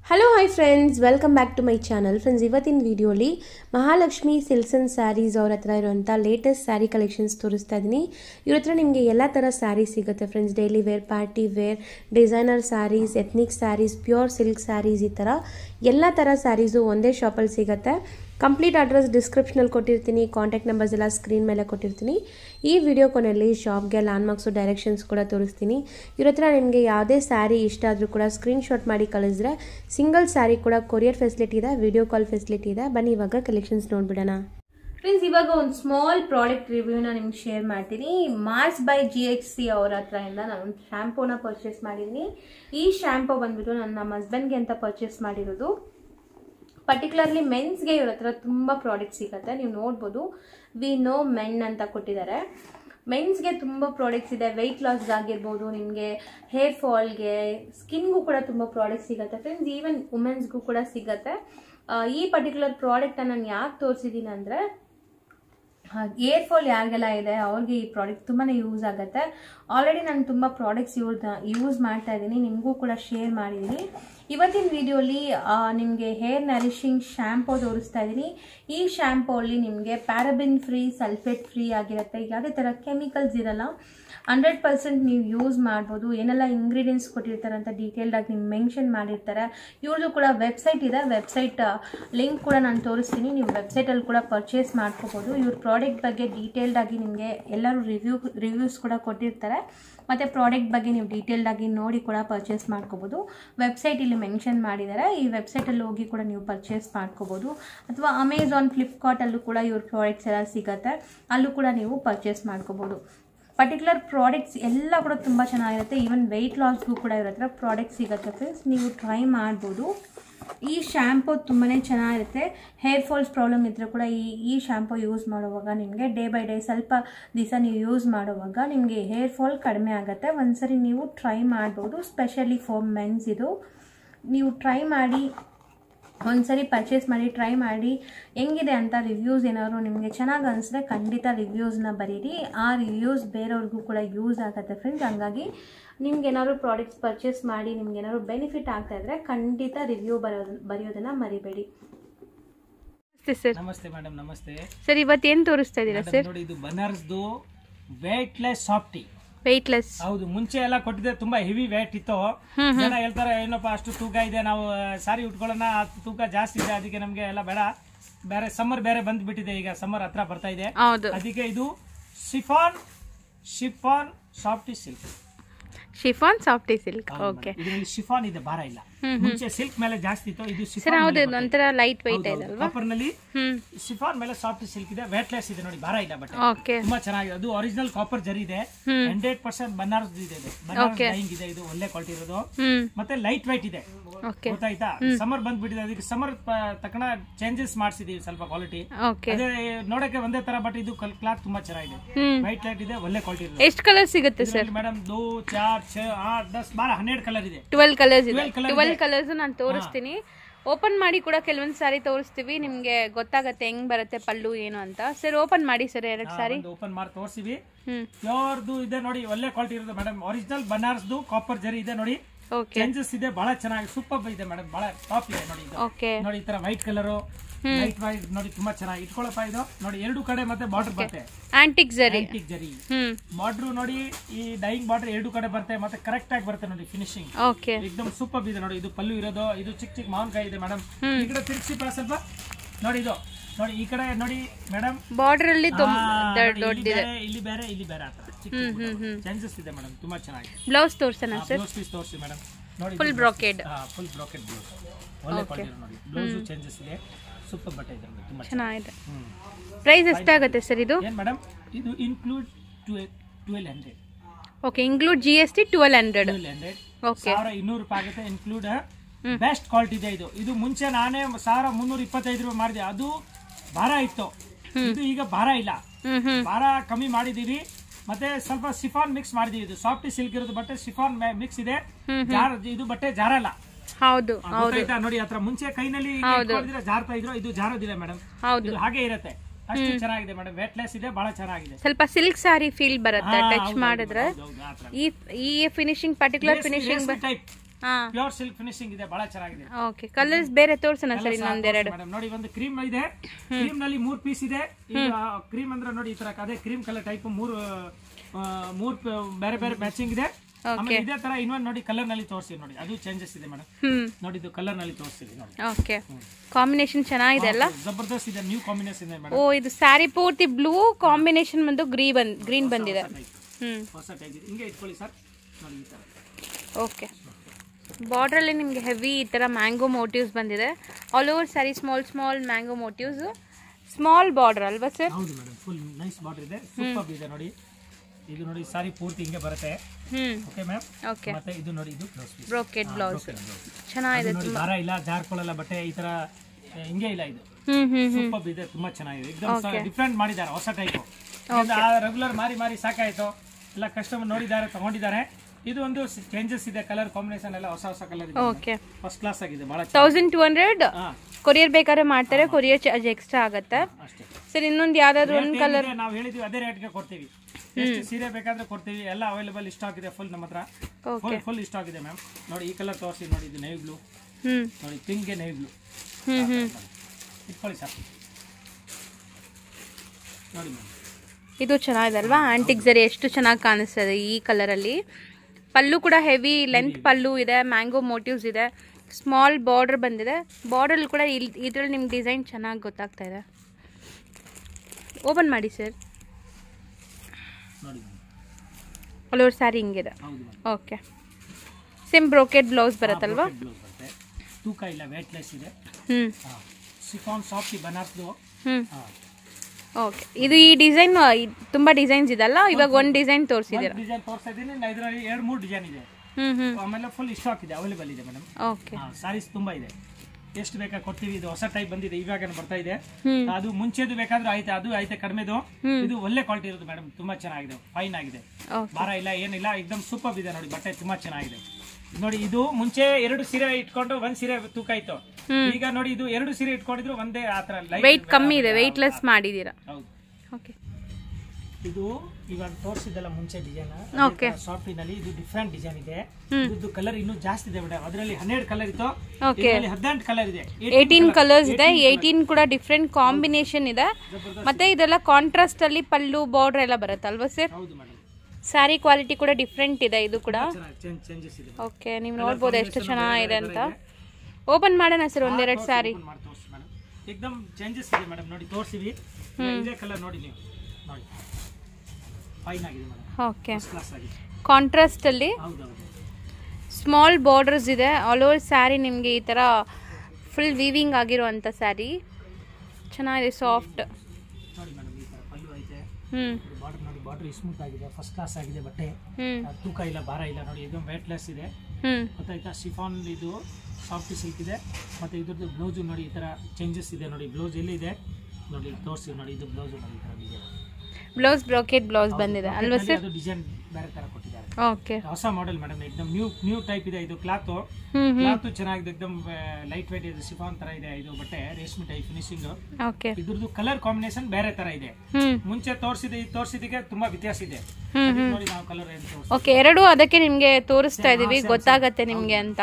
Hello hi friends welcome back to my channel friends ಇವತ್ತಿನ ವಿಡಿಯೋಲಿ Mahalakshmi silks and saris ಅವ್ರ ಹತ್ರ ಇರುವಂಥ ಲೇಟೆಸ್ಟ್ ಸ್ಯಾರಿ ಕಲೆಕ್ಷನ್ಸ್ ತೋರಿಸ್ತಾ ಇದ್ದೀನಿ ಇವ್ರ ಹತ್ರ ನಿಮಗೆ ಎಲ್ಲ ಥರ ಸ್ಯಾರಿ ಸಿಗುತ್ತೆ friends daily wear party wear designer saris ethnic saris pure silk saris ಈ ಥರ ಎಲ್ಲ ಥರ ಸ್ಯಾರೀಸು ಒಂದೇ ಶಾಪಲ್ಲಿ ಸಿಗುತ್ತೆ ಕಂಪ್ಲೀಟ್ ಅಡ್ರೆಸ್ ಡಿಸ್ಕ್ರಿಪ್ಷನಲ್ಲಿ ಕೊಟ್ಟಿರ್ತೀನಿ ಕಾಂಟ್ಯಾಕ್ಟ್ ನಂಬರ್ಸ್ ಎಲ್ಲ ಸ್ಕ್ರೀನ್ ಮೇಲೆ ಕೊಟ್ಟಿರ್ತೀನಿ ಈ ವಿಡಿಯೋ ಕೊನೆಯಲ್ಲಿ ಶಾಪ್ಗೆ ಲ್ಯಾಂಡ್ಮಾರ್ಕ್ಸು ಡೈರೆಕ್ಷನ್ಸ್ ಕೂಡ ತೋರಿಸ್ತೀನಿ ಇವ್ರ ಹತ್ರ ನಿಮಗೆ ಯಾವುದೇ ಸ್ಯಾರಿ ಇಷ್ಟ ಆದರೂ ಕೂಡ ಸ್ಕ್ರೀನ್ಶಾಟ್ ಮಾಡಿ ಕಳಿಸಿದ್ರೆ ಸಿಂಗಲ್ ಸ್ಯಾರಿ ಕೂಡ ಕೊರಿಯರ್ ಫೆಸಿಲಿಟಿ ಇದೆ ವಿಡಿಯೋ ಕಾಲ್ ಫೆಸಿಲಿಟಿ ಇದೆ ಬನ್ನಿ ಇವಾಗ ಕಲೆಕ್ಷನ್ಸ್ ನೋಡ್ಬಿಡೋಣ ಫ್ರೆಂಡ್ಸ್ ಇವಾಗ ಒಂದು ಸ್ಮಾಲ್ ಪ್ರಾಡಕ್ಟ್ ರಿವ್ಯೂನ ನಿಮ್ಗೆ ಶೇರ್ ಮಾಡ್ತೀನಿ Mars by G H C ಅವ್ರ ಹತ್ರ ಇಂದ ನಾನು ಒಂದು ಶ್ಯಾಂಪೂನ ಪರ್ಚೇಸ್ ಮಾಡಿದ್ದೀನಿ ಈ ಶ್ಯಾಂಪೂ ಬಂದ್ಬಿಟ್ಟು ನಾನು ನಮ್ಮ ಹಸ್ಬೆಂಡ್ಗೆ ಅಂತ ಪರ್ಚೇಸ್ ಮಾಡಿರೋದು ಪರ್ಟಿಕ್ಯುಲರ್ಲಿ ಮೆನ್ಸ್ಗೆ ಇವ್ರ ಹತ್ರ ತುಂಬ ಪ್ರಾಡಕ್ಟ್ ಸಿಗುತ್ತೆ ನೀವು ನೋಡ್ಬೋದು ವಿ ನೋ ಮೆನ್ ಅಂತ ಕೊಟ್ಟಿದ್ದಾರೆ ಮೆನ್ಸ್ಗೆ ತುಂಬ ಪ್ರಾಡಕ್ಟ್ಸ್ ಇದೆ ವೆಯ್ಟ್ ಲಾಸ್ಗೆ ಆಗಿರ್ಬೋದು ನಿಮಗೆ ಹೇರ್ ಫಾಲ್ಗೆ ಸ್ಕಿನ್ಗೂ ಕೂಡ ತುಂಬ ಪ್ರಾಡಕ್ಟ್ ಸಿಗುತ್ತೆ ಫ್ರೆಂಡ್ಸ್ ಈವನ್ ವುಮೆನ್ಸ್ಗೂ ಕೂಡ ಸಿಗುತ್ತೆ ಆ, ಈ ಪರ್ಟಿಕ್ಯುಲರ್ ಪ್ರಾಡಕ್ಟನ್ನು ನಾನು ಯಾಕೆ ತೋರಿಸಿದ್ದೀನಿ ಅಂದರೆ ಏರ್ ಫಾಲ್ ಯಾರಿಗೆಲ್ಲ ಇದೆ ಅವ್ರಿಗೆ ಈ ಪ್ರಾಡಕ್ಟ್ ತುಂಬಾ ಯೂಸ್ ಆಗುತ್ತೆ ಆಲ್ರೆಡಿ ನಾನು ತುಂಬ ಪ್ರಾಡಕ್ಟ್ಸ್ ಯೂಸ್ ಯೂಸ್ ಮಾಡ್ತಾ ಇದ್ದೀನಿ ನಿಮಗೂ ಕೂಡ ಶೇರ್ ಮಾಡಿದ್ದೀನಿ ಇವತ್ತಿನ ವಿಡಿಯೋಲಿ ನಿಮಗೆ ಹೇರ್ ನರಿಶಿಂಗ್ ಶ್ಯಾಂಪೂ ತೋರಿಸ್ತಾ ಇದ್ದೀನಿ ಈ ಶ್ಯಾಂಪೂ ಅಲ್ಲಿ ನಿಮಗೆ ಪ್ಯಾರಬಿನ್ ಫ್ರೀ ಸಲ್ಫೇಟ್ ಫ್ರೀ ಆಗಿರುತ್ತೆ ಯಾವುದೇ ಥರ ಕೆಮಿಕಲ್ಸ್ ಇರಲ್ಲ ಹಂಡ್ರೆಡ್ ಪರ್ಸೆಂಟ್ ನೀವು ಯೂಸ್ ಮಾಡ್ಬೋದು ಏನೆಲ್ಲ ಇಂಗ್ರೀಡಿಯೆಂಟ್ಸ್ ಕೊಟ್ಟಿರ್ತಾರೆ ಅಂತ ಡೀಟೇಲ್ಡಾಗಿ ನಿಮ್ಗೆ ಮೆನ್ಷನ್ ಮಾಡಿರ್ತಾರೆ ಇವ್ರದ್ದು ಕೂಡ ವೆಬ್ಸೈಟ್ ಇದೆ ವೆಬ್ಸೈಟ್ ಲಿಂಕ್ ಕೂಡ ನಾನು ತೋರಿಸ್ತೀನಿ ನೀವು ವೆಬ್ಸೈಟಲ್ಲಿ ಕೂಡ ಪರ್ಚೇಸ್ ಮಾಡ್ಕೋಬೋದು ಇವ್ರ ಪ್ರಾಡಕ್ಟ್ ಬಗ್ಗೆ ಡೀಟೇಲ್ಡಾಗಿ ನಿಮಗೆ ಎಲ್ಲರೂ ರಿವ್ಯೂ ರಿವ್ಯೂಸ್ ಕೂಡ ಕೊಟ್ಟಿರ್ತಾರೆ ಮತ್ತು ಪ್ರಾಡಕ್ಟ್ ಬಗ್ಗೆ ನೀವು ಡೀಟೇಲ್ಡಾಗಿ ನೋಡಿ ಕೂಡ ಪರ್ಚೇಸ್ ಮಾಡ್ಕೋಬೋದು ವೆಬ್ಸೈಟ್ ಇಲ್ಲಿ ಮೆನ್ಷನ್ ಮಾಡಿದ್ದಾರೆ ಈ ವೆಬ್ಸೈಟಲ್ಲಿ ಹೋಗಿ ಕೂಡ ನೀವು ಪರ್ಚೇಸ್ ಮಾಡ್ಕೋಬೋದು ಅಥವಾ ಅಮೆಝಾನ್ ಫ್ಲಿಪ್ಕಾರ್ಟಲ್ಲೂ ಕೂಡ ಇವ್ರ ಪ್ರಾಡಕ್ಟ್ಸ್ ಎಲ್ಲ ಸಿಗುತ್ತೆ ಅಲ್ಲೂ ಕೂಡ ನೀವು ಪರ್ಚೇಸ್ ಮಾಡ್ಕೋಬೋದು ಪರ್ಟಿಕ್ಯುಲರ್ ಪ್ರಾಡಕ್ಟ್ಸ್ ಎಲ್ಲ ಕೂಡ ತುಂಬ ಚೆನ್ನಾಗಿರುತ್ತೆ ಈವನ್ ವೆಯ್ಟ್ ಲಾಸ್ಗೂ ಕೂಡ ಇವ್ರ ಹತ್ರ ಪ್ರಾಡಕ್ಟ್ ಸಿಗುತ್ತೆ ಫ್ರೆಂಡ್ಸ್ ನೀವು ಟ್ರೈ ಮಾಡ್ಬೋದು ಈ ಶ್ಯಾಂಪು ತುಂಬಾ ಚೆನ್ನಾಗಿರುತ್ತೆ ಹೇರ್ ಫಾಲ್ಸ್ ಪ್ರಾಬ್ಲಮ್ ಇದ್ದರೆ ಕೂಡ ಈ ಈ ಶ್ಯಾಂಪು ಯೂಸ್ ಮಾಡುವಾಗ ನಿಮಗೆ ಡೇ ಬೈ ಡೇ ಸ್ವಲ್ಪ ದಿವಸ ನೀವು ಯೂಸ್ ಮಾಡುವಾಗ ನಿಮಗೆ ಹೇರ್ ಫಾಲ್ ಕಡಿಮೆ ಆಗುತ್ತೆ ಒಂದ್ಸರಿ ನೀವು ಟ್ರೈ ಮಾಡ್ಬೋದು ಸ್ಪೆಷಲಿ ಫಾರ್ ಮೆನ್ಸ್ ಇದು ನೀವು ಟ್ರೈ ಮಾಡಿ ಒಂದ್ಸರಿ ಪರ್ಚೇಸ್ ಮಾಡಿ ಟ್ರೈ ಮಾಡಿ ಹೆಂಗಿದೆ ಅಂತ ರಿವ್ಯೂಸ್ ಏನಾದ್ರು ನಿಮಗೆ ಚೆನ್ನಾಗಿ ಅನಿಸಿದ್ರೆ ಖಂಡಿತ ರಿವ್ಯೂಸ್ನ ಬರೀರಿ ಆ ರಿವ್ಯೂಸ್ ಬೇರೆಯವ್ರಿಗೂ ಕೂಡ ಯೂಸ್ ಆಗುತ್ತೆ ಫ್ರೆಂಡ್ಸ್ ಹಂಗಾಗಿ ನಿಮ್ಗೆ ಏನಾದ್ರು ಪ್ರಾಡಕ್ಟ್ಸ್ ಪರ್ಚೇಸ್ ಮಾಡಿ ನಿಮ್ಗೆ ಏನಾದ್ರು ಬೆನಿಫಿಟ್ ಆಗ್ತಾ ಇದ್ರೆ ಖಂಡಿತ ರಿವ್ಯೂ ಬರೋದು ಬರೆಯೋದನ್ನ ಮರಿಬೇಡಿ ನಮಸ್ತೆ ಸರ್ ನಮಸ್ತೆ ಮೇಡಮ್ ನಮಸ್ತೆ ಸರ್ ಇವತ್ತೇನು ತೋರಿಸ್ತಾ ಇದ್ದೀರಾ Madam, ಸರ್ ನೋಡಿ ಇದು ಬನಾರಸ್ದು ವೇಟ್ಲೆಸ್ ಸಾಫ್ಟಿ ವೆಯ್ಟ್ಲೆಸ್ ಹೌದು ಮುಂಚೆ ಎಲ್ಲ ಕೊಟ್ಟಿದ್ದೆ ತುಂಬಾ ಹೆವಿ ವೇಟ್ ಇತ್ತು ಜನ ಹೇಳ್ತಾರೆ ಏನಪ್ಪ ಅಷ್ಟು ತೂಕ ಇದೆ ನಾವು ಸಾರಿ ಉಟ್ಕೊಳ್ಳೋಣ ಅಷ್ಟು ತೂಕ ಜಾಸ್ತಿ ಇದೆ ಅದಕ್ಕೆ ನಮ್ಗೆ ಎಲ್ಲ ಬೇಡ ಬೇರೆ ಸಮ್ಮರ್ ಬೇರೆ ಬಂದ್ಬಿಟ್ಟಿದೆ ಈಗ ಸಮ್ಮರ್ ಹತ್ರ ಬರ್ತಾ ಇದೆ ಹೌದು ಅದಕ್ಕೆ ಇದು chiffon chiffon softy silk chiffon softy silk okay ಇದರಲ್ಲಿ ಶಿಫಾನ್ ಇದೆ ಭಾರ ಇಲ್ಲ ಮುಂಚೆ ಸಿಲ್ಕ್ ಮೇಲೆ ಜಾಸ್ತಿ ಇತ್ತು ಇದು ಸರ್ ಹೌದು ಒಂಥರ ಲೈಟ್ ವೆಯ್ಟ್ ಇದೆ ಅಲ್ವಾ ಕಾಪರ್ ನಲ್ಲಿ ಹ್ಮ್ ಶಿಫಾನ್ ಮೇಲೆ ಸಾಫ್ಟ್ ಸಿಲ್ಕ್ ಇದೆ ವೇಟ್ಲೆಸ್ ಇದೆ ನೋಡಿ ಭಾರ ಇಲ್ಲ ಬಟ್ಟೆ ಓಕೆ ತುಂಬಾ ಚೆನ್ನಾಗಿದೆ ಅದು ಒರಿಜಿನಲ್ ಕಾಪರ್ ಜರಿ ಇದೆ ಹಂಡ್ರೆಡ್ ಪರ್ಸೆಂಟ್ ಬನಾರಸ್ ಇದೆ ಇದು ಬನಾರಸ್ ಡೈಯಿಂಗ್ ಇದೆ ಇದು ಒಳ್ಳೆ ಕ್ವಾಲಿಟಿ ಇರೋದು ಹ್ಮ್ ಮತ್ತೆ ಲೈಟ್ ವೈಟ್ ಇದೆ ಓಕೆ ಗೊತ್ತಾಯ್ತಾ ಸಮರ್ ಬಂದ್ಬಿಟ್ಟಿದೆ ಅದಕ್ಕೆ ಸಮರ್ ತಕ್ಕನ ಚೇಂಜಸ್ ಮಾಡಿಸಿದೀವಿ ಸ್ವಲ್ಪ ಕ್ವಾಲಿಟಿ ಓಕೆ ಅದೇ ನೋಡಕ್ಕೆ ಒಂದೇ ತರ ಬಟ್ ಇದು ಕ್ಲಾತ್ ತುಂಬಾ ಚೆನ್ನಾಗಿದೆ ಹ್ಮ್ ವೈಟ್ ಲೈಟ್ ಇದೆ ಒಳ್ಳೆ ಕ್ವಾಲಿಟಿ ಇದೆ ಎಷ್ಟು ಕಲರ್ ಸಿಗುತ್ತೆ ಸರ್ ಮೇಡಮ್ ದೋ ಚಾರ್ ಛ ಆಟ್ ದಸ್ ಬಾರ ಹನ್ನೆರಡು ಕಲರ್ ಇದೆ ಟ್ವೆಲ್ ಕಲರ್ಸ್ ಇದೆ 12 colour ಟ್ವೆಲ್ ಕಲರ್ಸ್ ನಾನು ತೋರಿಸ್ತೀನಿ ಓಪನ್ ಮಾಡಿ ಕೂಡ ಕೆಲವೊಂದು ಸಾರಿ ತೋರಿಸ್ತೀವಿ ನಿಮ್ಗೆ ಗೊತ್ತಾಗತ್ತೆ ಹೆಂಗ್ ಬರುತ್ತೆ ಪಲ್ಲು ಏನು ಅಂತ ಸರ್ ಓಪನ್ ಮಾಡಿ ಸರ್ ಎರಡು ಸಾರಿ ಓಪನ್ ಮಾಡಿ ತೋರಿಸಿವಿ ಹ್ಮ್ ಪ್ಯೂರ್ದು ಇದೆ ನೋಡಿ ಒಳ್ಳೆ ಕ್ವಾಲಿಟಿ ಇರೋದು ಮೇಡಮ್ ಒರಿಜಿನಲ್ ಬನಾರಸ್ದು ಕಾಪರ್ ಜರಿ ಇದೆ ನೋಡಿ ಓಕೆ ಚೇಂಜಸ್ ಇದೆ ಬಹಳ ಚೆನ್ನಾಗಿ ಸೂಪರ್ ಇದೆ ಮೇಡಮ್ ಬಹಳ ಟಾಪ್ ಇದೆ ನೋಡಿ ಇದು ಓಕೆ ನೋಡಿ ಈ ತರ ವೈಟ್ ಕಲರ್ ಲೈಟ್ ವೈಟ್ ನೋಡಿ ತುಂಬಾ ಚೆನ್ನಾಗಿ ಇಟ್ಕೊಳ್ಳಪ್ಪ ಇದು ನೋಡಿ ಎರಡು ಕಡೆ ಮತ್ತೆ ಬಾರ್ಡರ್ ಬರುತ್ತೆ ಆಂಟಿಕ್ ಜರಿ ಆಂಟಿಕ್ ಜರಿ ಹ್ಮ್ ಬಾರ್ಡರ್ ನೋಡಿ ಈ ಡೈಯಿಂಗ್ ಬಾರ್ಡರ್ ಎರಡು ಕಡೆ ಬರುತ್ತೆ ಮತ್ತೆ ಕರೆಕ್ಟ್ ಆಗಿ ಬರುತ್ತೆ ನೋಡಿ ಫಿನಿಶಿಂಗ್ ಓಕೆ ಎಕ್ದಮ್ ಸೂಪರ್ ಇದೆ ನೋಡಿ ಇದು ಪಲ್ಲು ಇರೋದು ಇದು ಚಿಕ್ಕ ಚಿಕ್ಕ ಮಾವಿನಕಾಯಿ ಇದೆ ಮೇಡಮ್ ಈ ಕಡೆ ತಿರ್ಗಿಸಿ ಬಾ ಸ್ವಲ್ಪ ನೋಡಿ ಇದು ನೋಡಿ ಈ ಕಡೆ ನೋಡಿ ಮೇಡಮ್ ಬಾರ್ಡರ್ ಅಲ್ಲಿ ತುಂಬ ದೊಡ್ಡದಿದೆ ಇಲ್ಲಿ ಬೇರೆ ಇಲ್ಲಿ ಬೇರೆ ಆತರ ಚಿಕ್ಕ ಹ್ಮ್ ಹ್ಮ್ ಹ್ಮ್ ಚೇಂಜಸ್ ಇದೆ ಮೇಡಮ್ ತುಂಬಾ ಚೆನ್ನಾಗಿದೆ ಬ್ಲೌಸ್ ತೋರ್ಸೋಣ ಸರ್ ಬ್ಲೌಸ್ ಪೀಸ್ ತೋರಿಸಿ ಮೇಡಮ್ ನೋಡಿ full brocade full brocade blouse ಒಳ್ಳೆ ಕ್ವಾಲಿಟಿ ನೋಡಿ ಬ್ಲೌಸ್ ಚೇಂಜಸ್ ಇದೆ ಸೂಪರ್ ಬಟ್ಟೆ ಇದೆ ನೋಡಿ ತುಂಬಾ ಚೆನ್ನಾಗಿದೆ ಹ್ಮ್ ಪ್ರೈಸ್ ಎಷ್ಟಾಗುತ್ತೆ ಸರ್ ಇದು ಏನ್ ಮೇಡಮ್ ಇದು include twelve hundred okay include G S T twelve hundred twelve hundred okay ಸಾವಿರ ಇನ್ನೂರು ರೂಪಾಯಿ ಆಗುತ್ತೆ ಇನ್ಕ್ಲೂಡ್ ಬೆಸ್ಟ್ ಕ್ವಾಲಿಟಿ ಇದೆ ಇದು ಇದು ಮುಂಚೆ ನಾನೇ ಸಾವಿರ ಮುನ್ನೂರ ಇಪ್ಪತ್ತೈದು ರೂಪಾಯಿ ಮಾಡಿದೆ ಅದು ಭಾರ ಇತ್ತು ಇದು ಈಗ ಭಾರ ಇಲ್ಲ ಹ್ಮ್ ಹ್ಮ್ ಭಾರ ಕಮ್ಮಿ ಮಾಡಿದೀವಿ ಮತ್ತೆ ಸ್ವಲ್ಪ ಸಿಫಾನ್ ಮಿಕ್ಸ್ ಮಾಡಿದೀವಿ ಇದು ಸಾಫ್ಟ್ ಸಿಲ್ಕ್ ಇರೋದು ಬಟ್ಟೆ ಸಿಫಾನ್ ಮಿಕ್ಸ್ ಇದೆ ಜಾರ್ ಇದು ಬಟ್ಟೆ ಜಾರಲ್ಲ ಹೌದು ಗೊತ್ತಾಯ್ತಾ ನೋಡಿ ಹತ್ರ ಮುಂಚೆ ಕೈನಲ್ಲಿ ಹೀಗೆ ಇಟ್ಕೊಂಡಿದ್ರೆ ಜಾರ್ತಾ ಇದ್ರು ಇದು ಜಾರೋದಿಲ್ಲ ಮೇಡಮ್ ಹೌದು ಇದು ಹಾಗೆ ಇರುತ್ತೆ ಅಷ್ಟು ಚೆನ್ನಾಗಿದೆ ಮೇಡಮ್ ವೇಟ್ಲೆಸ್ ಇದೆ ಬಹಳ ಚೆನ್ನಾಗಿದೆ ಸ್ವಲ್ಪ ಸಿಲ್ಕ್ ಸಾರಿ ಫೀಲ್ ಬರುತ್ತೆ ಟಚ್ ಮಾಡಿದ್ರೆ ಹೌದು, ಆ ತರ. ಈ ಈ ಫಿನಿಶಿಂಗ್ ಪರ್ಟಿಕ್ಯುಲರ್ ಫಿನಿಶಿಂಗ್ ಟೈಪ್ ಹಾಂ ಪ್ಯೂರ್ ಸಿಲ್ಕ್ ಫಿನಿಶಿಂಗ್ ಇದೆ ಬಹಳ ಚೆನ್ನಾಗಿದೆ ಓಕೆ ಕಲರ್ಸ್ ಬೇರೆ ತೋರ್ಸೋಣ ಸರ್ ಇನ್ನೊಂದೆರಡು ಮೇಡಮ್ ನೋಡಿ ಒಂದು ಕ್ರೀಮ್ ಇದೆ ಕ್ರೀಮ್ ನಲ್ಲಿ ಮೂರ್ ಪೀಸ್ ಇದೆ ಕ್ರೀಮ್ ಅಂದ್ರೆ ನೋಡಿ ಈ ತರ ಅದೇ ಕ್ರೀಮ್ ಕಲರ್ ಟೈಪ್ ಮೂರು ಆ, ಮೂರ್ ಪ- ಬೇರೆ ಬೇರೆ ಮ್ಯಾಚಿಂಗ್ ಇದೆ ಆಮೇಲೆ ಇದೇ ತರ ಇನ್ನೊಂದು ನೋಡಿ ಕಲರ್ ನಲ್ಲಿ ತೋರಿಸಿ ನೋಡಿ ಅದು ಚೇಂಜಸ್ ಇದೆ ಮೇಡಮ್ ಹ್ಮ್ ನೋಡಿ ಇದು ಕಲರ್ ನಲ್ಲಿ ತೋರಿಸ್ತೀವಿ ನೋಡಿ ಓಕೆ ಕಾಂಬಿನೇಷನ್ ಚೆನ್ನಾಗಿದೆ ಅಲ್ಲ ಜಬರ್ದಸ್ತ್ ಇದೆ ನ್ಯೂ ಕಾಂಬಿನೇಷನ್ ಇದೆ ಮೇಡಮ್ ಓ ಇದು ಸ್ಯಾರಿ ಪೂರ್ತಿ ಬ್ಲೂ ಕಾಂಬಿನೇಷನ್ ಬಂದು ಗ್ರೀ ಬಂದ್ ಗ್ರೀನ್ ಬಂದಿದೆ ಹ್ಮ್ ಹೊಸ ಟೈಪ್ ಇದೆ ಹಿಂಗೆ ಇಟ್ಕೊಳ್ಳಿ ಸರ್ ನೋಡಿ ಈ ತರ ಓಕೆ ಬಾರ್ಡ್ರಲ್ಲಿ ನಿಮಗೆ ಹೆವಿ ಈ ಥರ ಮ್ಯಾಂಗೋ ಮೋಟಿವ್ಸ್ ಬಂದಿದೆ all over sari small small mango motifs small border ಅಲ್ವಾ ಸರ್ ಹೌದು ಮೇಡಮ್ ಫುಲ್ ನೈಸ್ ಬಾರ್ಡರ್ ಇದೆ ಸೂಪರ್ ಇದೆ ನೋಡಿ ಇದು ನೋಡಿ ಸಾರಿ ಪೂರ್ತಿ ಹಿಂಗೆ ಬರುತ್ತೆ ಹ್ಮ್ ಓಕೆ ಮ್ಯಾಮ್ ಓಕೆ ಮತ್ತೆ ಇದು ನೋಡಿ ಇದು ಬ್ಲೌಸ್ ಪೀಸ್ ಬ್ರೋಕೆಟ್ ಬ್ಲೌಸ್ ಚೆನ್ನಾಗಿದೆ ನೋಡಿ ದಾರ ಇಲ್ಲ ಜಾರ್ಕೊಳ್ಳಲ್ಲ ಬಟ್ಟೆ ಈ ತರ ಆ, ಹಿಂಗೆ ಇಲ್ಲ ಇದು ಹ್ಮ್ ಹ್ಮ್ ಸೂಪರ್ ಇದೆ ತುಂಬಾ ಚೆನ್ನಾಗಿದೆ ಎಕ್ದಮ್ ಡಿಫ್ರೆಂಟ್ ಮಾಡಿದ್ದಾರೆ ಹೊಸ ಟೈಪ್ ರೆಗ್ಯುಲರ್ ಮಾರಿ ಮಾರಿ ಸಾಕಾಯ್ತು ಎಲ್ಲ ಕಸ್ಟಮರ್ ನೋಡಿದ್ದಾರೆ ತಗೊಂಡಿದ್ದಾರೆ ಇದು ಒಂದು ಚೇಂಜಸ್ ಇದೆ ಕಲರ್ ಕಾಂಬಿನೇಷನ್ ಎಲ್ಲ ಹೊಸ ಹೊಸ ಕಲರ್ ಇದೆ ಓಕೆ ಫಸ್ಟ್ ಕ್ಲಾಸ್ ಆಗಿದೆ ಬಹಳ ತೌಸಂಡ್ ಟು ಹಂಡ್ರೆಡ್ ಹಾ ಕೊರಿಯರ್ ಬೇಕಾದ್ರೆ ಮಾಡ್ತಾರೆ ಕೊರಿಯರ್ ಚಾರ್ಜ್ ಎಕ್ಸ್ಟ್ರಾ ಆಗುತ್ತೆ ಅಷ್ಟೇ ಸರ್ ಇನ್ನೊಂದು ಯಾವ್ದಾದ್ರು ಒಂದು ಕಲರ್ ಏನಿದೆ, ನಾವು ಹೇಳಿದ್ವಿ ಅದೇ ರೇಟ್ಗೆ ಕೊಡ್ತೀವಿ ಎಷ್ಟು ಸೀರೆ ಬೇಕಾದ್ರೆ ಕೊಡ್ತೀವಿ ಎಲ್ಲ ಅವೈಲೇಬಲ್ ಸ್ಟಾಕ್ ಇದೆ ಫುಲ್ ನಮ್ಮ ಹತ್ರ ಫುಲ್ ಫುಲ್ ಸ್ಟಾಕ್ ಇದೆ ಮ್ಯಾಮ್ ನೋಡಿ ಈ ಕಲರ್ ತೋರಿಸಿ ನೋಡಿ ಇದು ನೈವ್ ಬ್ಲೂ ಹ್ಮ್ ನೋಡಿ ಪಿಂಕ್ಗೆ ನೈವ್ ಬ್ಲೂ ಹ್ಮ್ ಹ್ಮ್ ಇಟ್ಕೊಳ್ಳಿ ಸರ್ ನೋಡಿ ಮ್ಯಾಮ್ ಇದು ಚೆನ್ನಾಗಿದೆ ಅಲ್ವಾ ಆಂಟಿಕ್ ಜರಿ ಎಷ್ಟು ಚೆನ್ನಾಗಿ ಕಾಣಿಸ್ತದೆ ಈ ಕಲರಲ್ಲಿ ಪಲ್ಲು ಕೂಡ ಹೆವಿ ಲೆಂತ್ ಪಲ್ಲು ಇದೆ ಮ್ಯಾಂಗೋ ಮೋಟಿವ್ಸ್ ಇದೆ ಸ್ಮಾಲ್ ಬಾರ್ಡರ್ ಬಂದಿದೆ ಬಾರ್ಡರ್ ಕೂಡ ಇಲ್ಲಿ ಇದ್ರಲ್ಲಿ ನಿಮ್ಗೆ ಡಿಸೈನ್ ಚೆನ್ನಾಗಿ ಗೊತ್ತಾಗ್ತಾ ಇದೆ ಓಪನ್ ಮಾಡಿ ಸರ್ ನೋಡಿ ಮ್ಯಾಮ್ ಅಲ್ಲೋರ್ ಸ್ಯಾರಿ ಹಿಂಗಿದೆ ಹೌದು ma'am okay same brocade blouse ಬರುತ್ತಲ್ವಾ ಬ್ಲೌಸ್ ಬರುತ್ತೆ ತೂಕ ಇಲ್ಲ ವೇಟ್ಲೆಸ್ ಇದೆ ಹ್ಞೂ ಸಿಫಾನ್ ಸಾಫ್ಟ್ ಬನಾರ್ಸ್ದು ಹ್ಞೂ ಹಾಂ ಓಕೆ ಇದು ಈ ಡಿಸೈನ್ ತುಂಬ ಡಿಸೈನ್ಸ್ ಇದಲ್ಲ ಇವಾಗ ಒಂದು ಡಿಸೈನ್ ತೋರಿಸಿದ್ದೀರಾ ಡಿಸೈನ್ ತೋರಿಸ್ತಾ ಇದ್ದೀನಿ ಇದರಲ್ಲಿ ಎರಡು ಮೂರು ಡಿಸೈನ್ ಇದೆ ಹ್ಞೂ ಹ್ಞೂ ಆಮೇಲೆ ಫುಲ್ ಸ್ಟಾಕ್ ಇದೆ ಅವೈಲೇಬಲ್ ಇದೆ ಮೇಡಮ್ ಓಕೆ ಸಾರೀಸ್ ತುಂಬಾ ಇದೆ ಎಷ್ಟು ಬೇಕಾ ಕೊಡ್ತೀವಿ ಇದು ಹೊಸ ಟೈಪ್ ಬಂದಿದೆ ಇವಾಗ ಬರ್ತಾ ಇದೆ ಹ್ಮ್. ಅದು ಮುಂಚೆದು ಬೇಕಾದ್ರೂ ಐತೆ ಅದು ಐತೆ ಕಡಿಮೆದು ಇದು ಒಳ್ಳೆ ಕ್ವಾಲಿಟಿ ಇರೋದು ಮೇಡಮ್ ತುಂಬಾ ಚೆನ್ನಾಗಿದೆ ಫೈನ್ ಆಗಿದೆ ಓಕೆ ಭಾರ ಇಲ್ಲ ಏನಿಲ್ಲ ಎಕ್ದಮ್ ಸೂಪರ್ ಇದೆ ನೋಡಿ ಬಟ್ಟೆ ತುಂಬಾ ಚೆನ್ನಾಗಿದೆ ನೋಡಿ ಇದು ಮುಂಚೆ ಎರಡು ಸೀರೆ ಇಟ್ಕೊಂಡು ಒಂದ್ ಸೀರೆ ತೂಕ ಇತ್ತು ಈಗ ನೋಡಿ ಇದು ಎರಡು ಸೀರೆ ಇಟ್ಕೊಂಡಿದ್ರು ಒಂದೇ ಆತರ ಲೈಟ್ ವೆಯ್ಟ್ ಕಮ್ಮಿ ಇದೆ ವೆಯ್ಟ್ಲೆಸ್ ಮಾಡಿದ್ದೀರಾ ಹೌದು ಓಕೆ ಇದು ಇವಾಗ ತೋರಿಸಿದ್ದಲ್ಲ ಮುಂಚೆ ಡಿಸೈನ್ Okay. ಸಾಫ್ಟ್ ನಲ್ಲಿ ಇದು ಡಿಫ್ರೆಂಟ್ ಡಿಸೈನ್ ಇದೆ ಇದು ಕಲರ್ ಇನ್ನೂ ಜಾಸ್ತಿ ಇದೆ ಮೇಡಮ್ ಅದರಲ್ಲಿ ಹನ್ನೆರಡು ಕಲರ್ ಇತ್ತು Okay. ಇದರಲ್ಲಿ ಹದಿನೆಂಟು ಕಲರ್ ಇದೆ ಏಯ್ಟೀನ್ ಕಲರ್ಸ್ ಇದೆ ಏಯ್ಟೀನ್ ಕೂಡ ಡಿಫ್ರೆಂಟ್ ಕಾಂಬಿನೇಷನ್ ಇದೆ ಮತ್ತೆ ಇದೆಲ್ಲ ಕಾಂಟ್ರಾಸ್ಟ್ ಅಲ್ಲಿ ಪಲ್ಲು ಬಾರ್ಡರ್ ಎಲ್ಲ ಬರುತ್ತೆ ಅಲ್ವಾ ಸರ್ ಹೌದು ಮೇಡಮ್ ಸ್ಯಾರಿ ಕ್ವಾಲಿಟಿ ಕೂಡ ಡಿಫ್ರೆಂಟ್ ಇದೆ ಇದು ಕೂಡ ಚೆನ್ನಾಗಿ ಚೇಂಜಸ್ ಇದೆ ಓಕೆ ನೀವು ನೋಡ್ಬೋದು ಎಷ್ಟು ಚೆನ್ನಾಗಿದೆ ಅಂತ ಓಪನ್ ಮಾಡೋಣ ಸರ್ ಒಂದೆರಡು ಸ್ಯಾರಿ Open ಮಾಡಿ ತೋರಿಸಿ ಮೇಡಮ್ ಎಕ್ದಮ್ ಚೇಂಜಸ್ ಇದೆ ಮೇಡಮ್ ನೋಡಿ ತೋರಿಸಿವಿ ಇದೇ ಕಲರ್ ನೋಡಿ ನೀವು ನೋಡಿ ಫೈನ್ ಆಗಿದೆ ಮೇಡಮ್ ಓಕೆ ಕ್ಲಾಸ್ ಆಗಿದೆ ಕಾಂಟ್ರಾಸ್ಟ್ ಅಲ್ಲಿ ಹೌದೌದು ಸ್ಮಾಲ್ ಬಾರ್ಡರ್ಸ್ ಇದೆ ಆಲ್ ಓವರ್ ಸ್ಯಾರಿ ನಿಮಗೆ ಈ ಥರ ಫುಲ್ ವೀವಿಂಗ್ ಆಗಿರುವಂಥ ಸ್ಯಾರಿ ಚೆನ್ನಾಗಿದೆ ಸಾಫ್ಟ್ ನೋಡಿ ಮೇಡಮ್ ಈ ಥರ ಪಲ್ಲು ಐತೆ ಹ್ಞೂ ಬಾರ್ಡರ್ ನೋಡಿ ಬಾರ್ಡರ್ ಸ್ಮೂತ್ ಆಗಿದೆ ಫಸ್ಟ್ ಕ್ಲಾಸ್ ಆಗಿದೆ ಬಟ್ಟೆ ಹ್ಞೂ ಆ, ತೂಕ ಇಲ್ಲ ಭಾರ ಇಲ್ಲ ನೋಡಿ ಇದು ವೇಟ್ಲೆಸ್ ಇದೆ ಹ್ಞೂ ಗೊತ್ತಾಯ್ತಾ ಶಿಫಾನ್ ಇದು ಸಾಫ್ಟ್ ಸಿಲ್ಕ್ ಇದೆ ಮತ್ತು ಇದ್ರದ್ದು ಬ್ಲೌಸು ನೋಡಿ ಈ ಥರ ಚೇಂಜಸ್ ಇದೆ ನೋಡಿ ಬ್ಲೌಸ್ ಎಲ್ಲಿದೆ ನೋಡಿ ತೋರಿಸಿ ನೋಡಿ ಇದು ಬ್ಲೌಸು ನೋಡಿ ಈ ಥರ ಡಿಸೈನ್ ಬ್ಲೌಸ್ ಬ್ರೋಕೆಟ್ ಬ್ಲೌಸ್ ಬಂದಿದೆ ಅಲ್ವಾ ಸರ್ ಅದು ಡಿಸೈನ್ ಬೇರೆ ಥರ ಕೊಟ್ಟಿದ್ದಾರೆ ಓಕೆ ಹೊಸ ಮಾಡೆಲ್ ಮೇಡಮ್ ಎಕ್ದಮ್ ನ್ಯೂ ನ್ಯೂ ಟೈಪ್ ಇದೆ ಇದು ಕ್ಲಾತು ಹ್ಞೂ ಹ್ಞೂ ಕ್ಲಾತ್ ಚೆನ್ನಾಗಿದೆ ಎಕ್ದಮ್ ಲೈಟ್ ವೇಟ್ ಇದೆ ಸಿಫಾನ್ ತರ ಇದೆ ಇದು ಬಟ್ಟೆ ರೇಷ್ಮೆ ಟೈಪ್ ಫಿನಿಶಿಂಗ್ ಓಕೆ ಇದ್ರದ್ದು ಕಲರ್ ಕಾಂಬಿನೇಷನ್ ಬೇರೆ ತರ ಇದೆ ಹ್ಞೂ ಮುಂಚೆ ತೋರಿಸಿದ ಈ ತೋರಿಸಿದಕ್ಕೆ ತುಂಬಾ ವ್ಯತ್ಯಾಸ ಇದೆ ಹ್ಮ್, ಅದಕ್ಕೆ ನೋಡಿ ನಾವು ಕಲರ್ ಏನು ತೋರಿಸಿ ಓಕೆ ಎರಡೂ ಅದಕ್ಕೆ ನಿಮಗೆ ತೋರಿಸ್ತಾ ಇದ್ದೀವಿ ಗೊತ್ತಾಗತ್ತೆ ನಿಮಗೆ ಅಂತ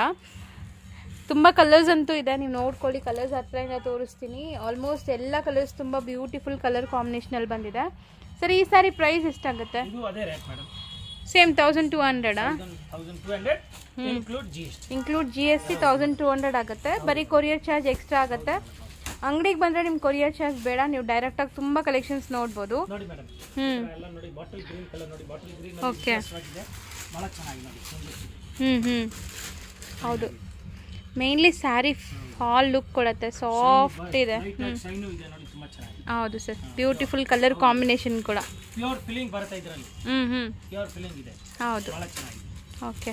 ತುಂಬ ಕಲರ್ಸ್ ಅಂತೂ ಇದೆ ನೀವು ನೋಡ್ಕೊಳ್ಳಿ ಕಲರ್ಸ್ ಹತ್ರದಿಂದ ತೋರಿಸ್ತೀನಿ ಆಲ್ಮೋಸ್ಟ್ ಎಲ್ಲ ಕಲರ್ಸ್ ತುಂಬ ಬ್ಯೂಟಿಫುಲ್ ಕಲರ್ ಕಾಂಬಿನೇಷನಲ್ಲಿ ಬಂದಿದೆ ಸರ್ ಈ ಸಾರಿ ಪ್ರೈಸ್ ಎಷ್ಟಾಗುತ್ತೆ ಇದು ಅದೇ rate madam same thousand two ಹಂಡ್ರೆಡಾ thousand two hundred include G S T include G S T thousand two hundred ಆಗುತ್ತೆ ಬರೀ ಕೊರಿಯರ್ ಚಾರ್ಜ್ ಎಕ್ಸ್ಟ್ರಾ ಆಗುತ್ತೆ ಅಂಗಡಿಗೆ ಬಂದರೆ ನಿಮ್ಮ ಕೊರಿಯರ್ ಚಾರ್ಜ್ ಬೇಡ ನೀವು ಡೈರೆಕ್ಟಾಗಿ ತುಂಬ ಕಲೆಕ್ಷನ್ಸ್ ನೋಡ್ಬೋದು ನೋಡಿ ಮೇಡಮ್ ಹ್ಞೂ ಎಲ್ಲ ನೋಡಿ ಬಾಟಲ್ ಗ್ರೀನ್ ಕಲರ್ ನೋಡಿ ಬಾಟಲ್ ಗ್ರೀನ್ ಓಕೆ ಆಗಿದೆ ಬಹಳ ಚೆನ್ನಾಗಿ ನೋಡಿ changes ಇದೆ. ಹ್ಞೂ ಹ್ಞೂ ಹೌದು ಮೇನ್ಲಿ ಸ್ಯಾರಿ ಫಾಲ್ ಲುಕ್ ಕೊಡುತ್ತೆ ಸಾಫ್ಟ್ ಇದೆ Light ಆಗಿ ಶೈನು ಇದೆ ನೋಡಿ ತುಂಬಾ ಚೆನ್ನಾಗಿದೆ ಹೌದು ಸರ್ ಬ್ಯೂಟಿಫುಲ್ ಕಲರ್ ಕಾಂಬಿನೇಷನ್ ಕೂಡ ಪ್ಯೂರ್ ಫೀಲಿಂಗ್ ಬರುತ್ತೆ ಇದರಲ್ಲಿ ಹ್ಞೂ ಹ್ಞೂ ಪ್ಯೂರ್ ಫೀಲಿಂಗ್ ಇದೆ ಹೌದು ಬಹಳ ಚೆನ್ನಾಗಿದೆ ಓಕೆ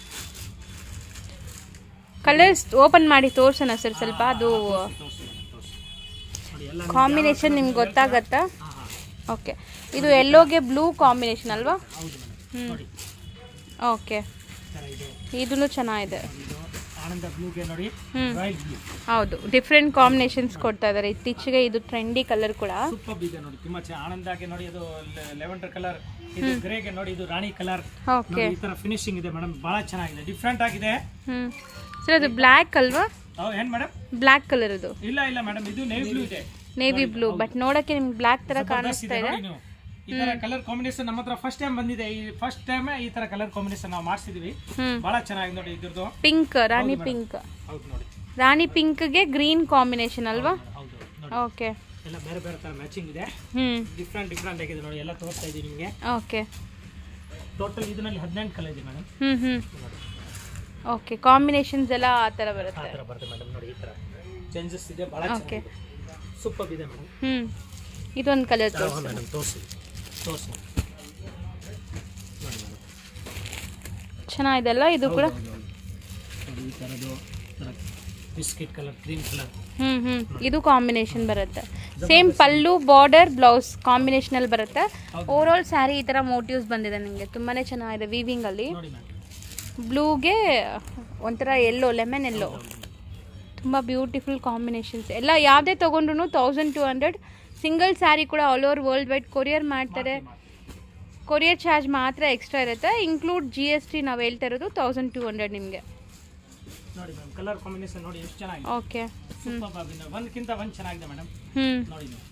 ಕಲರ್ಸ್ ಓಪನ್ ಮಾಡಿ ತೋರ್ಸೋಣ ಸರ್ ಸ್ವಲ್ಪ ಅದು ತೋರಿಸಿ ಮೇಡಮ್ ತೋರಿಸಿ ನೋಡಿ ಎಲ್ಲ ಕಾಂಬಿನೇಷನ್ ನಿಮ್ಗೆ ಗೊತ್ತಾಗತ್ತಾ ಹಾಂ ಹಾಂ ಓಕೆ ಇದು ಎಲ್ಲೋಗೆ ಬ್ಲೂ ಕಾಂಬಿನೇಷನ್ ಅಲ್ವಾ ಹೌದು ಮೇಡಮ್ ನೋಡಿ ಓಕೆ ಈ ಥರ ಇದೆ ಇದೂ ಚೆನ್ನಾಗಿದೆ ಇದು ಆನಂದ ಬ್ಲೂಗೆ ನೋಡಿ ರಾಯಲ್ ಬ್ಲೂ ಹೌದು ಡಿಫ್ರೆಂಟ್ ಕಾಂಬಿನೇಷನ್ಸ್ ಕೊಡ್ತಾ ಇದ್ದಾರೆ ಇತ್ತೀಚೆಗೆ ಇದು ಟ್ರೆಂಡಿ ಕಲರ್ ಕೂಡ ಸೂಪರ್ ಇದೆ ನೋಡಿ ತುಂಬಾ ಚೆನ್ನಾಗಿ ಆನಂದಾಗೆ ನೋಡಿ ಅದು ಲೆವೆಂಡರ್ ಕಲರ್ ಇದು ಗ್ರೇಗೆ ನೋಡಿ ಇದು ರಾಣಿ ಕಲರ್ ಓಕೆ ಈ ತರ ಫಿನಿಶಿಂಗ್ ಇದೆ ಮೇಡಮ್ ಬಹಳ ಚೆನ್ನಾಗಿದೆ ಡಿಫ್ರೆಂಟ್ ಆಗಿದೆ ಹ್ಮ್ ಸರ್ ಅದು ಬ್ಲ್ಯಾಕ್ ಅಲ್ವಾ ಅವ್ ಏನ್ ಮೇಡಮ್ ಬ್ಲ್ಯಾಕ್ ಕಲರ್ ಅದು ಇಲ್ಲ ಇಲ್ಲ ಮೇಡಮ್ ಇದು ನೇವಿ ಬ್ಲೂ ಇದೆ ನೇವಿ ಬ್ಲೂ ಬಟ್ ನೋಡಕ್ಕೆ ನಿಮ್ಗೆ ಬ್ಲ್ಯಾಕ್ ತರ ಜಬರ್ದಸ್ತ್ ಕಾಣಿಸ್ತಾ ಇದೆ ಇದೆ ನೋಡಿ ನೀವು ಈ ತರ ಕಲರ್ ಕಾಂಬಿನೇಷನ್ ನಮ್ಮ ಹತ್ರ ಫಸ್ಟ್ ಟೈಮ್ ಬಂದಿದೆ ಈ ಫಸ್ಟ್ ಟೈಮ್ ಈ ತರ ಕಲರ್ ಕಾಂಬಿನೇಷನ್ ನಾವು ಮಾಡಿಸಿದೀವಿ ಹ್ಮ್ ಬಹಳ ಚೆನ್ನಾಗಿದೆ ನೋಡಿ ಇದ್ರದ್ದು ಪಿಂಕ್ ರಾಣಿ ಪಿಂಕ್ ಹೌದು ನೋಡಿ ರಾಣಿ ಪಿಂಕ್ಗೆ ಗ್ರೀನ್ ಕಾಂಬಿನೇಷನ್ ಅಲ್ವಾ ಹೌದು ನೋಡಿ ಓಕೆ ಎಲ್ಲ ಬೇರೆ ಬೇರೆ ತರ ಮ್ಯಾಚಿಂಗ್ ಇದೆ ಹ್ಮ್ ಡಿಫ್ರೆಂಟ್ ಡಿಫ್ರೆಂಟ್ ಆಗಿದೆ ನೋಡಿ ಎಲ್ಲ ತೋರಿಸ್ತಾ ಇದೀವಿ ನಿಮಗೆ ಓಕೆ ಟೋಟಲ್ ಇದರಲ್ಲಿ ಹದಿನೆಂಟು ಕಲರ್ ಇದೆ ಮೇಡಮ್ ಹ್ಮ್ ಹ್ಮ್ ನೋಡಿ ಓಕೆ ಕಾಂಬಿನೇಷನ್ಸ್ ಎಲ್ಲ ಆ ಥರ ಆ ಬರುತ್ತೆ ಥರ ಬರುತ್ತೆ ಮೇಡಮ್ ನೋಡಿ ಈ ಥರ ಚೇಂಜಸ್ ಇದೆ ಭಾಳ Okay. ಚೆನ್ನಾಗಿದೆ ಸೂಪರ್ ಇದೆ ಮೇಡಮ್ ಹ್ಮ್ ಇದೊಂದು ಕಲರ್ ತೋರಿಸಿ ಮೇಡಮ್ ತೋರಿಸಿ ತೋರಿಸಿ ನೋಡಿ ಮೇಡಮ್ ಚೆನ್ನಾಗಿದೆ ಅಲ್ಲ ಇದು ಕೂಡ ನೋಡಿ ಈ ಥರದ್ದು ಬಿಸ್ಕೆಟ್ ಕಲರ್ ಕ್ರೀಮ್ ಕಲರ್ ಹ್ಮ್ ಹ್ಮ್ ಇದು ಕಾಂಬಿನೇಷನ್ ಬರುತ್ತೆ same pallu border blouse combination ಅಲ್ಲಿ ಬರುತ್ತೆ ಓವರ್ ಆಲ್ ಸ್ಯಾರಿ ಈ ತರ ಮೋಟಿವ್ಸ್ ಬಂದಿದೆ ನಿಮಗೆ ತುಂಬಾನೇ ಚೆನ್ನಾಗಿದೆ ವೀವಿಂಗ್ ಅಲ್ಲಿ ನೋಡಿ ಮೇಡಮ್ ಬ್ಲೂಗೆ ಒಂಥರ ಎಲ್ಲೋ ಲೆಮನ್ ಎಲ್ಲೋ ತುಂಬ ಬ್ಯೂಟಿಫುಲ್ ಕಾಂಬಿನೇಷನ್ಸ್ ಎಲ್ಲ ಯಾವುದೇ ತೊಗೊಂಡ್ರು thousand two hundred single sari ಕೂಡ all over world wide courier ಮಾಡ್ತಾರೆ ಕೊರಿಯರ್ ಚಾರ್ಜ್ ಮಾತ್ರ ಎಕ್ಸ್ಟ್ರಾ ಇರುತ್ತೆ ಇನ್ಕ್ಲೂಡ್ ಜಿ ಎಸ್ ಟಿ ನಾವು ಹೇಳ್ತಾ ಇರೋದು ತೌಸಂಡ್ ಟು ಹಂಡ್ರೆಡ್ ನಿಮಗೆ ನೋಡಿ ಮೇಡಮ್ ಕಲರ್ ಕಾಂಬಿನೇಷನ್ ನೋಡಿ ಎಷ್ಟು ಚೆನ್ನಾಗಿದೆ ಓಕೆ ಸೂಪರ್ ಆಗಿದೆ ಒಂದ್ಕಿಂತ ಒಂದು ಚೆನ್ನಾಗಿದೆ ಮೇಡಮ್ ಹ್ಞೂ ನೋಡಿ ನೀವು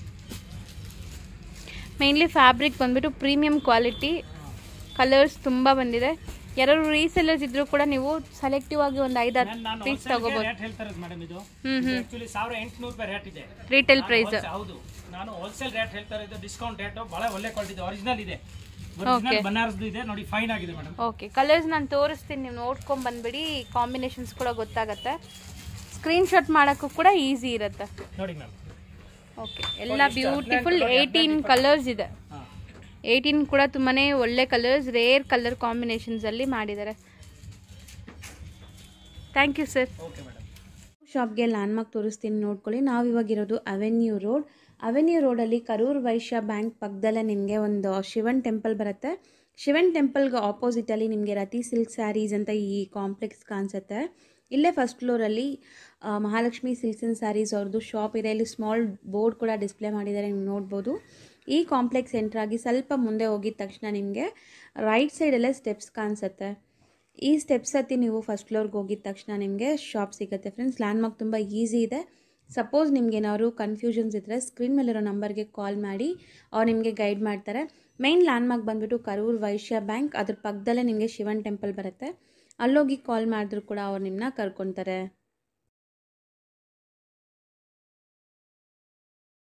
ಮೇನ್ಲಿ ಫ್ಯಾಬ್ರಿಕ್ ಬಂದ್ಬಿಟ್ಟು ಪ್ರೀಮಿಯಂ ಕ್ವಾಲಿಟಿ ಕಲರ್ಸ್ ತುಂಬ ಬಂದಿದೆ ಯಾರು ರೀಸೆಲ್ಲರ್ಸ್ ಇದ್ರೂ ಕೂಡ ನೀವು ಸೆಲೆಕ್ಟಿವ್ ಆಗಿ ಒಂದು ಐದಾರು ನಾನು ನಾನು ಪೀಸ್ ತಗೋಬೋದು ರೇಟ್ ಹೇಳ್ತಾ ಇರೋದು ಮೇಡಮ್ ಇದು ಹ್ಮ್ ಹ್ಮ್ ಆಕ್ಚುಲಿ ಸಾವಿರ ಎಂಟುನೂರು ರೂಪಾಯಿ ರೇಟ್ ಇದೆ ರಿಟೇಲ್ ನಾನು ಪ್ರೈಸ್ wholesale- ಹೌದು ನಾನು ಹೋಲ್ಸೇಲ್ ರೇಟ್ ಹೇಳ್ತಾ ಇರೋದು ಡಿಸ್ಕೌಂಟ್ ರೇಟ್ ಬಹಳ ಒಳ್ಳೆ ಕ್ವಾಲಿಟಿ ಇದೆ ಒರಿಜಿನಲ್ ಇದೆ ಒರಿಜಿನಲ್ ಬನಾರಸ್ದು ಇದೆ ನೋಡಿ ಫೈನ್ ಆಗಿದೆ ಮೇಡಮ್ ಓಕೆ ಕಲರ್ಸ್ ನಾನು ತೋರಿಸ್ತೀನಿ ನೀವು ನೋಡ್ಕೊಂಡು ಬಂದ್ಬಿಡಿ ಕಾಂಬಿನೇಷನ್ಸ್ ಕೂಡ ಗೊತ್ತಾಗತ್ತೆ ಸ್ಕ್ರೀನ್ಶಾಟ್ ಮಾಡೋಕ್ಕೂ ಕೂಡ ಈಸಿ ಇರುತ್ತೆ ನೋಡಿ ಮ್ಯಾಮ್ ಓಕೆ ಎಲ್ಲ ಬ್ಯೂಟಿಫುಲ್ ಏಯ್ಟೀನ್ ಕಲರ್ಸ್ ಇದೆ ಹಾಂ ಏಯ್ಟೀನ್ ಕೂಡ ತುಂಬಾ ಒಳ್ಳೆ ಕಲರ್ಸ್ ರೇರ್ ಕಲರ್ ಕಾಂಬಿನೇಷನ್ಸಲ್ಲಿ ಮಾಡಿದ್ದಾರೆ thank you sir okay madam ಶಾಪ್ಗೆ ಲ್ಯಾಂಡ್ಮಾರ್ಕ್ ತೋರಿಸ್ತೀನಿ ನೋಡ್ಕೊಳ್ಳಿ ನಾವು ಇವಾಗಿರೋದು ಅವೆನ್ಯೂ ರೋಡ್ ಅವೆನ್ಯೂ ರೋಡಲ್ಲಿ ಕರೂರ್ ವೈಶ್ಯ ಬ್ಯಾಂಕ್ ಪಕ್ಕದಲ್ಲೇ ನಿಮಗೆ ಒಂದು ಶಿವನ್ ಟೆಂಪಲ್ ಬರುತ್ತೆ ಶಿವನ್ ಟೆಂಪಲ್ಗೆ ಆಪೋಸಿಟಲ್ಲಿ ನಿಮಗೆ ರತಿ ಸಿಲ್ಕ್ ಸ್ಯಾರೀಸ್ ಅಂತ ಈ ಕಾಂಪ್ಲೆಕ್ಸ್ ಕಾಣಿಸುತ್ತೆ ಇಲ್ಲೇ ಫಸ್ಟ್ ಫ್ಲೋರಲ್ಲಿ ಆ, ಮಹಾಲಕ್ಷ್ಮಿ ಸಿಲ್ಕ್ಸ್ ಆ್ಯಂಡ್ ಸ್ಯಾರೀಸ್ ಅವ್ರದ್ದು ಶಾಪ್ ಇದೆ ಇಲ್ಲಿ ಸ್ಮಾಲ್ ಬೋರ್ಡ್ ಕೂಡ ಡಿಸ್ಪ್ಲೇ ಮಾಡಿದ್ದಾರೆ ನೀವು ನೋಡ್ಬೋದು ಈ ಕಾಂಪ್ಲೆಕ್ಸ್ ಎಂಟ್ರಾಗಿ ಸ್ವಲ್ಪ ಮುಂದೆ ಹೋಗಿದ ತಕ್ಷಣ ನಿಮಗೆ ರೈಟ್ ಸೈಡಲ್ಲೇ ಸ್ಟೆಪ್ಸ್ ಕಾಣಿಸುತ್ತೆ ಈ ಸ್ಟೆಪ್ಸ್ ಹತ್ತಿ ನೀವು ಫಸ್ಟ್ ಫ್ಲೋರ್ಗೆ ಹೋಗಿದ ತಕ್ಷಣ ನಿಮಗೆ ಶಾಪ್ ಸಿಗುತ್ತೆ ಫ್ರೆಂಡ್ಸ್ ಲ್ಯಾಂಡ್ಮಾರ್ಕ್ ತುಂಬ ಈಸಿ ಇದೆ ಸಪೋಸ್ ನಿಮ್ಗೆ ಏನಾದ್ರು ಕನ್ಫ್ಯೂಷನ್ಸ್ ಇದ್ದರೆ ಸ್ಕ್ರೀನ್ ಮೇಲಿರೋ ನಂಬರ್ಗೆ ಕಾಲ್ ಮಾಡಿ ಅವ್ರು ನಿಮಗೆ ಗೈಡ್ ಮಾಡ್ತಾರೆ ಮೈನ್ ಲ್ಯಾಂಡ್ಮಾರ್ಕ್ ಬಂದುಬಿಟ್ಟು ಕರೂರ್ ವೈಶ್ಯ ಬ್ಯಾಂಕ್ ಅದ್ರ ಪಕ್ಕದಲ್ಲೇ ನಿಮಗೆ ಶಿವನ್ ಟೆಂಪಲ್ ಬರುತ್ತೆ ಅಲ್ಲೋಗಿ ಕಾಲ್ ಮಾಡಿದ್ರು ಕೂಡ ಅವ್ರು ನಿಮ್ಮನ್ನ ಕರ್ಕೊತಾರೆ